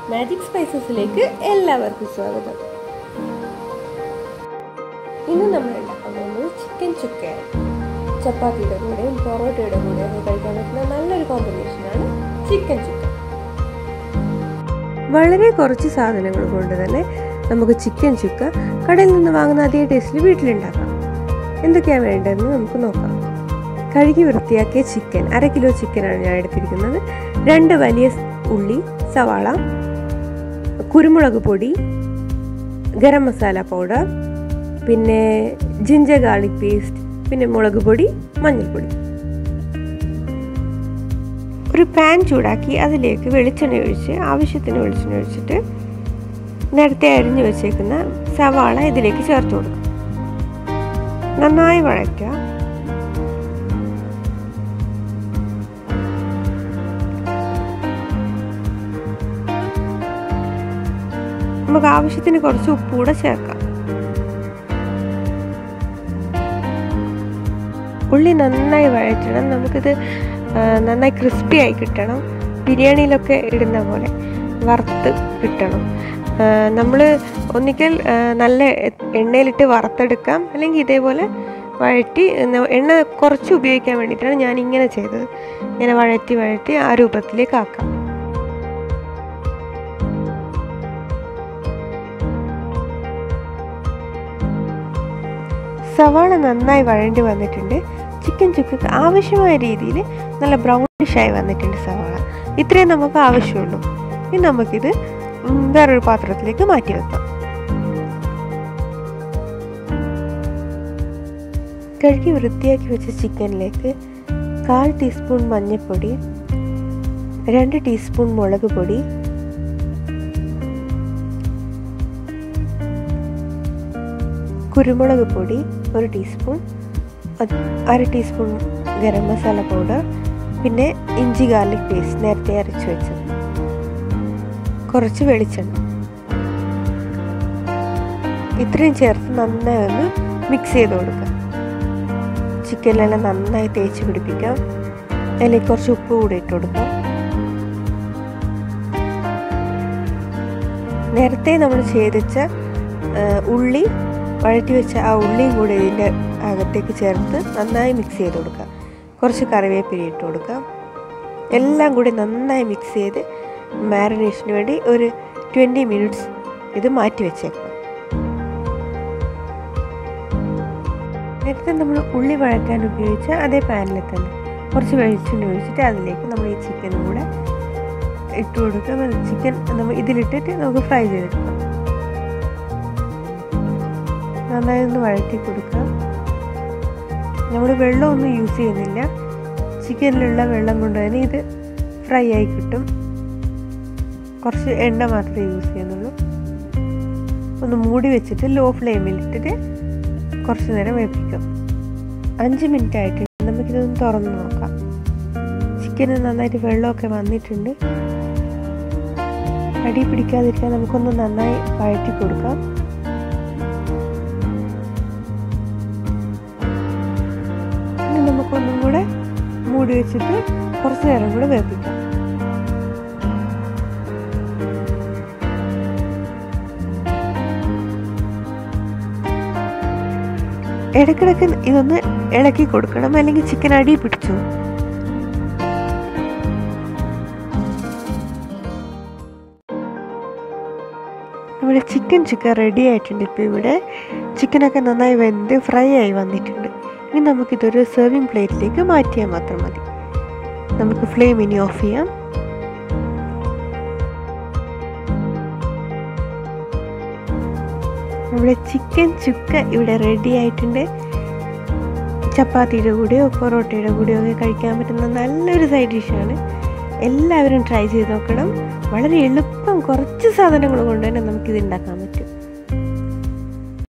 magic സ്പൈസസിലേക്ക് എല്ലാവർക്കും സ്വാഗതം ഇന്ന് നമ്മൾ ഉണ്ടാക്കാൻ പോകുന്നത് ചിക്കൻ ചുക്കയാണ് ചപ്പാത്തിയുടെ കൂടെയും പൊറോട്ടയുടെ കൂടെയും ഒക്കെ കഴിക്കാൻ പറ്റുന്ന നല്ലൊരു കോമ്പിനേഷനാണ് ചിക്കൻ ചുക്ക വളരെ കുറച്ച് സാധനങ്ങൾ കൊണ്ട് തന്നെ നമുക്ക് ചിക്കൻ ചുക്ക കടയിൽ നിന്ന് വാങ്ങുന്ന അതേ ടേസ്റ്റിൽ വീട്ടിലുണ്ടാക്കാം എന്തൊക്കെയാണ് വേണ്ടതെന്ന് നമുക്ക് നോക്കാം കഴുകി വൃത്തിയാക്കിയ ചിക്കൻ അര കിലോ ചിക്കനാണ് ഞാൻ എടുത്തിരിക്കുന്നത് രണ്ട് വലിയ ഉള്ളി സവാള കുരുമുളക് പൊടി ഗരം മസാല പൗഡർ പിന്നെ ജിഞ്ചർ ഗാർലിക് പേസ്റ്റ് പിന്നെ മുളക് പൊടി മഞ്ഞൾപ്പൊടി ഒരു പാൻ ചൂടാക്കി അതിലേക്ക് വെളിച്ചെണ്ണ ഒഴിച്ച് ആവശ്യത്തിന് വെളിച്ചെണ്ണ ഒഴിച്ചിട്ട് നേരത്തെ അരിഞ്ഞു വെച്ചേക്കുന്ന സവാള ഇതിലേക്ക് ചേർത്ത് കൊടുക്കും നന്നായി വഴറ്റുക നമുക്ക് ആവശ്യത്തിന് കുറച്ച് ഉപ്പ് കൂടെ ചേർക്കാം ഉള്ളി നന്നായി വഴറ്റണം നമുക്കിത് നന്നായി ക്രിസ്പി ആയി കിട്ടണം ബിരിയാണിയിലൊക്കെ ഇടുന്ന പോലെ വറുത്ത് കിട്ടണം നമ്മൾ ഒന്നിക്കൽ നല്ല എണ്ണയിലിട്ട് വറുത്തെടുക്കാം അല്ലെങ്കിൽ ഇതേപോലെ വഴറ്റി എണ്ണ കുറച്ച് ഉപയോഗിക്കാൻ വേണ്ടിയിട്ടാണ് ഞാൻ ഇങ്ങനെ ചെയ്തത് ഇങ്ങനെ വഴറ്റി വഴറ്റി ആ രൂപത്തിലേക്ക് ആക്കാം സവാള നന്നായി വഴണ്ടി വന്നിട്ടുണ്ട് ചിക്കൻ ചുക്കക്ക് ആവശ്യമായ രീതിയിൽ നല്ല ബ്രൗണിഷായി വന്നിട്ടുണ്ട് സവാള ഇത്രയും നമുക്ക് ആവശ്യമുള്ളൂ ഇനി നമുക്കിത് വേറൊരു പാത്രത്തിലേക്ക് മാറ്റി വെക്കാം കഴുകി വൃത്തിയാക്കി വെച്ച ചിക്കനിലേക്ക് കാൽ ടീസ്പൂൺ മഞ്ഞൾപ്പൊടി രണ്ട് ടീസ്പൂൺ മുളക് പൊടി കുരുമുളക് പൊടി ഒരു ടീസ്പൂൺ അര ടീസ്പൂൺ ഗരം മസാല പൗഡർ പിന്നെ ഇഞ്ചി ഗാർലിക് പേസ്റ്റ് നേരത്തെ അരച്ച് വെച്ചത് കുറച്ച് വെളിച്ചെണ്ണ ഇത്രയും ചേർത്ത് നന്നായി ഒന്ന് മിക്സ് ചെയ്ത് കൊടുക്കാം ചിക്കനിലെല്ലാം നന്നായി തേച്ച് പിടിപ്പിക്കാം അതിലേക്ക് കുറച്ച് ഉപ്പ് കൂടി ഇട്ട് കൊടുക്കാം നേരത്തെ നമ്മൾ ചെയ്തിച്ച ഉള്ളി വഴറ്റി വെച്ച ആ ഉള്ളിയും കൂടി ഇതിൻ്റെ അകത്തേക്ക് ചേർത്ത് നന്നായി മിക്സ് ചെയ്ത് കൊടുക്കുക കുറച്ച് കറിവേപ്പില ഇട്ട് കൊടുക്കാം എല്ലാം കൂടി നന്നായി മിക്സ് ചെയ്ത് മാരിനേഷന് വേണ്ടി ഒരു ട്വൻറ്റി മിനിറ്റ്സ് ഇത് മാറ്റി വെച്ചേക്കണം നേരത്തെ നമ്മൾ ഉള്ളി വഴറ്റാൻ ഉപയോഗിച്ച അതേ പാനിൽ തന്നെ കുറച്ച് വെളിച്ചെണ്ണ ഒഴിച്ചിട്ട് അതിലേക്ക് നമ്മൾ ഈ ചിക്കനും കൂടെ ഇട്ട് കൊടുക്കാം ചിക്കൻ നമ്മൾ ഇതിലിട്ടിട്ട് നമുക്ക് ഫ്രൈ ചെയ്തെടുക്കാം നന്നായി ഒന്ന് വഴറ്റി കൊടുക്കാം നമ്മൾ വെള്ളമൊന്നും യൂസ് ചെയ്യുന്നില്ല ചിക്കനിലുള്ള വെള്ളം കൊണ്ട് തന്നെ ഇത് ഫ്രൈ ആയി കിട്ടും കുറച്ച് എണ്ണ മാത്രമേ യൂസ് ചെയ്യുന്നുള്ളൂ ഒന്ന് മൂടി വെച്ചിട്ട് ലോ ഫ്ലെയിമിൽ ഇട്ടിട്ട് കുറച്ച് നേരം വേപ്പിക്കാം അഞ്ച് മിനിറ്റ് ആയിട്ടുണ്ട് നമുക്കിതൊന്ന് തുറന്ന് നോക്കാം ചിക്കന് നന്നായിട്ട് വെള്ളമൊക്കെ വന്നിട്ടുണ്ട് അടി പിടിക്കാതിരിക്കാൻ നമുക്കൊന്ന് നന്നായി വഴറ്റി കൊടുക്കാം നമുക്കൊന്നും കൂടെ മൂടി വെച്ചിട്ട് കുറച്ച് നേരം കൂടെ വേപ്പിക്കാം ഇടയ്ക്കിടയ്ക്ക് ഇതൊന്ന് ഇളക്കി കൊടുക്കണം അല്ലെങ്കിൽ ചിക്കൻ അടി പിടിച്ചു നമ്മുടെ ചിക്കൻ ചിക്കൻ റെഡി ആയിട്ടുണ്ട് ഇപ്പോൾ ഇവിടെ ചിക്കനൊക്കെ നന്നായി വെന്ത് ഫ്രൈ ആയി വന്നിട്ടുണ്ട് ഇനി നമുക്കിതൊരു സെർവിങ് പ്ലേറ്റിലേക്ക് മാറ്റിയാൽ മാത്രം മതി നമുക്ക് ഫ്ലെയിം ഇനി ഓഫ് ചെയ്യാം നമ്മുടെ ചിക്കൻ ചുക്ക ഇവിടെ റെഡി ആയിട്ടുണ്ട് ചപ്പാത്തിയുടെ കൂടെയോ പൊറോട്ടയുടെ കൂടെയോ ഒക്കെ കഴിക്കാൻ പറ്റുന്ന നല്ലൊരു സൈഡ് ഡിഷാണ് എല്ലാവരും ട്രൈ ചെയ്ത് നോക്കണം വളരെ എളുപ്പം കുറച്ച് സാധനങ്ങൾ കൊണ്ട് തന്നെ നമുക്കിത് ഉണ്ടാക്കാൻ പറ്റും